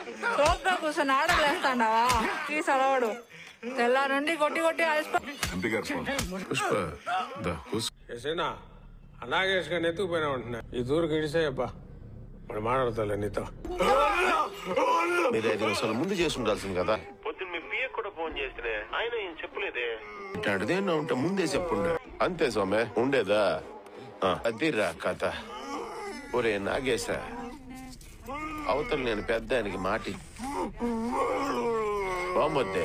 సోప్గా కూర్చొని ఆడలేస్తాండావా ఈ సలవాడు తెల్ల నుండి కొట్టి కొట్టి అలసిపో ఎంపీ గారు ఫోన్ పుష్ప దా కూర్చో. ఎసేనా అనాగేష్ గారిని ఎత్తుకుపోయినా ఉంటున్నా ఈ దూరకు ఇడిసేయబ్బా మరి మాట్లాడతాలే నీతో మీరు ఐదు నిమిషాలు ముందు చేసి ఉండాల్సింది కదా పొద్దున్న మీ పిఏ కూడా ఫోన్ చేస్తే ఆయన ఏం చెప్పలేదే ఇట్లాంటిదేనా ఉంటే ముందే చెప్పుండే అంతే సోమే ఉండేదా ఆ, అదిరా కథ ఒరే నాగేశ అవతల నేను పెద్ద ఆయనకి మాటి బామ్మొద్దే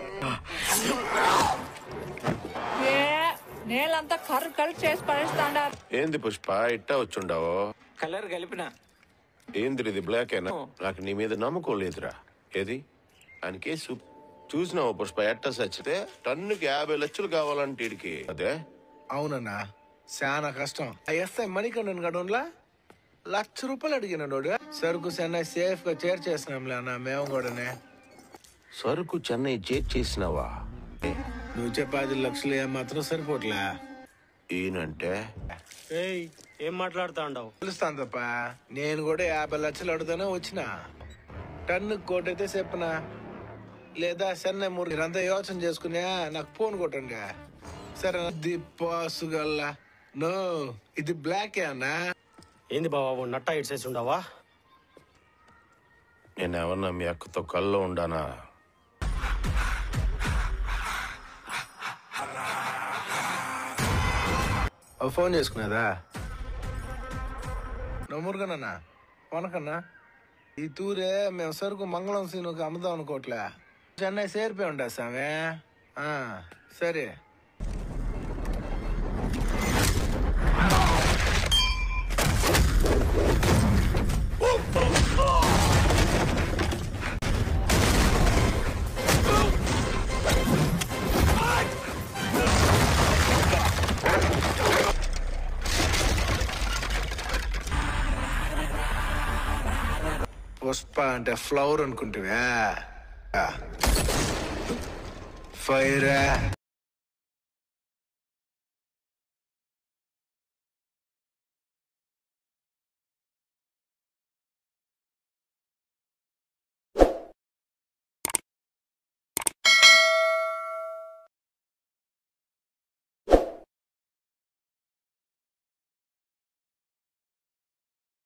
ఏ నేలంతా కర్రు కలిసి చేసి పడేస్తాండా ఏంది పుష్ప ఇట్టా వచ్చుండావో కలర్ కలిపిన ఏంది ఇది బ్లాక్ అయినా నాకు నీ మీద నమ్మకం లేదురా ఏది ఆయన కేసు చూసినావు పుష్ప ఎట్టా సచ్చితే టన్నుకి యాభై లక్షలు కావాలంటే ఈడికి అదే అవునన్నా చాలా కష్టం ఆ ఎస్ఐ మణికండన్ గడంలా లక్ష రూపాయలు అడిగినాడు సరుకు చెన్నై సేఫ్ గా చేర్చేసినాంలే అన్న మేము కూడానే సరుకు చెన్నై చేర్చేసినావా ఏ, నువ్వు చెప్పే పది లక్షలు ఏమాత్రం సరిపోట్లే ఈయనంటే ఏయ్ ఏం మాట్లాడుతా ఉండవు పిలుస్తాను తప్ప నేను కూడా యాభై లక్షలు అడుగుతానే వచ్చిన టన్ను కోటైతే చెప్పనా లేదా చెన్నై మూడు మీరంతా యోచన చేసుకునే నాకు ఫోన్ కొట్టండి సరే ఇది పాసుగల్లా నో ఇది బ్లాక్ అన్నా ఏంది బాబు నట్టా ఇడ్సేసి ఉండవా నేను ఏమన్నా మీ అక్కతో కల్లో ఉండానా ఓ ఫోన్ చేసుకునేదా నమ్మురుగానన్నా వనకన్నా ఈ తూరే మేము సరుకు మంగళం సీనుకి అమ్ముదాం అనుకోవట్లే చెన్నై సేరిపోయి ఉండా సామె ఆ, సరే పుష్ప అంటే ఫ్లవర్ అనుకుంటువా ఫైర్